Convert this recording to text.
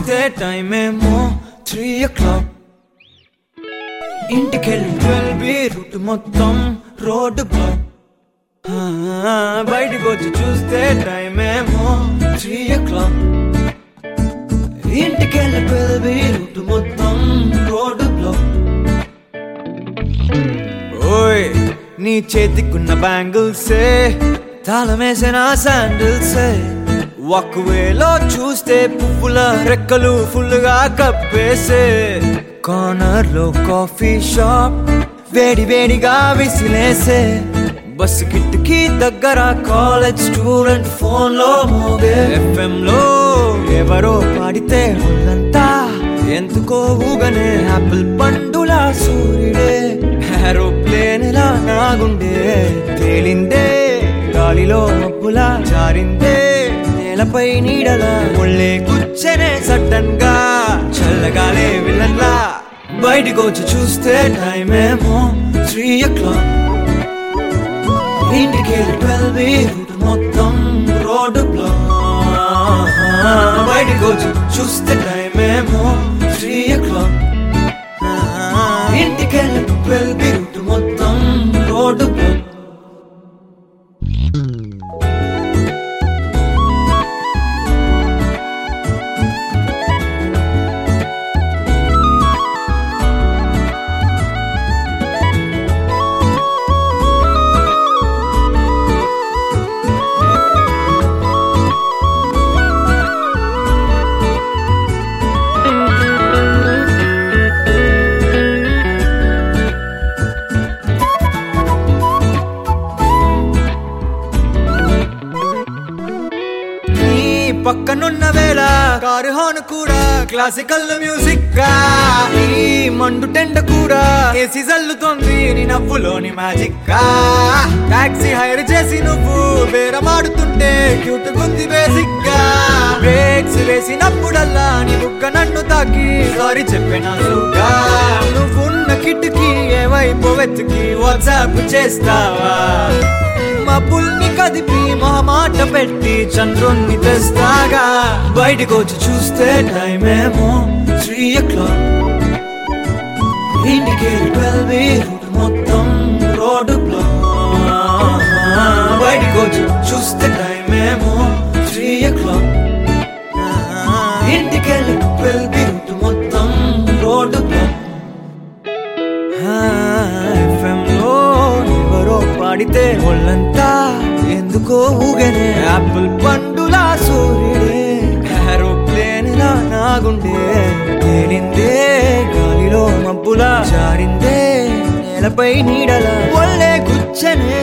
చూస్తే టైం ఏమో three o'clock ఇంటికెళ్ళి ట్వెల్వ్ బి రూట్ మొత్తం రోడ్డు బ్లాక్ ఆ, బయటికి వచ్చి చూస్తే టైం ఏమో త్రీ ఓ క్లాక్ ఇంటికెళ్ళి ట్వెల్వ్ బి రూట్ మొత్తం రోడ్డు బ్లాక్ ఓయ్ నీ చేతికున్న బ్యాంగిల్సే తాళమేసిన శాండిల్సే ఒకవేలో చూస్తే పువ్వుల రెక్కలు ఫుల్గా కప్పేసే కార్నర్ లో కాఫీ షాప్ వేడి వేడిగా విసిలేసే బస్సు కిటికీ దగ్గర కాలేజ్ స్టూడెంట్ ఫోన్ లో మోగే ఎఫ్ఎం లో ఎవరో పాడితే ఒళ్ళంతా ఎందుకో ఊగనే యాపిల్ పండులా సూర్యుడే ఏరోప్లేన్ లా నాగుండే తేలిందే గాలిలో మబ్బులా జారిందే నేలపై నీడలా ఒళ్ళే కూర్చనే సడన్ గా చల్లగాలే విలన్లా బయటికి వచ్చి చూస్తే టైం ఏమో త్రీ ఓ క్లాక్ ఇంటికి ట్వెల్వ్ రూట్ మొత్తం రోడ్డు బ్లాక్ బయటికి వచ్చి చూస్తే టైం ఏమో త్రీ ఓ క్లాక్ ఇంటికి ట్వెల్వ్ రూట్ మొత్తం రోడ్డు బ్లాక్ నీ పక్కనున్న వేళ కారు హార్న్ కూడా క్లాసికల్ మ్యూజిక్ గా ఈ మండు టెండ కూడా కేసి జల్లుతోంది నీ నవ్వులోని మ్యాజిక్ గా టాక్సీ హైర్ చేసి నువ్వు బేరమాడుతుంటే క్యూట్ గుంది బేసిక్ గా బ్రేక్స్ వేసినప్పుడల్లా నీ బుగ్గ నన్ను తాకి సారీ చెప్పినానుగా నువ్వున్న కిటికీ ఏవైపు వెతికి వాట్సాప్ చేస్తావా మబ్బుల్ని కదిపి మొహమాట పెట్టి చంద్రుణ్ణి తెస్తాగా బయటకు వచ్చి చూస్తే టైం ఏమో త్రీ ఓ క్లాక్ ఇంటికి ట్వెల్వ్ రూట్ మొత్తం రోడ్డు బ్లాక్ బయటకు వచ్చి చూస్తే టైం ఏమో త్రీ ఓ క్లాక్ ఇంటికి ట్వెల్వ్ రూట్ మొత్తం రోడ్డు బ్లాక్ ఎఫ్ఎం లో ఎవరో పాడితే ఒళ్ళంతా ఎందుకో ఊగనే యాపిల్ పండులా సూర్యుడే ఏరోప్లేన్ లా నాగుండే తేలిందే గాలిలో మబ్బులా జారిందే నేలపై నీడలా ఒళ్ళే కూర్చనే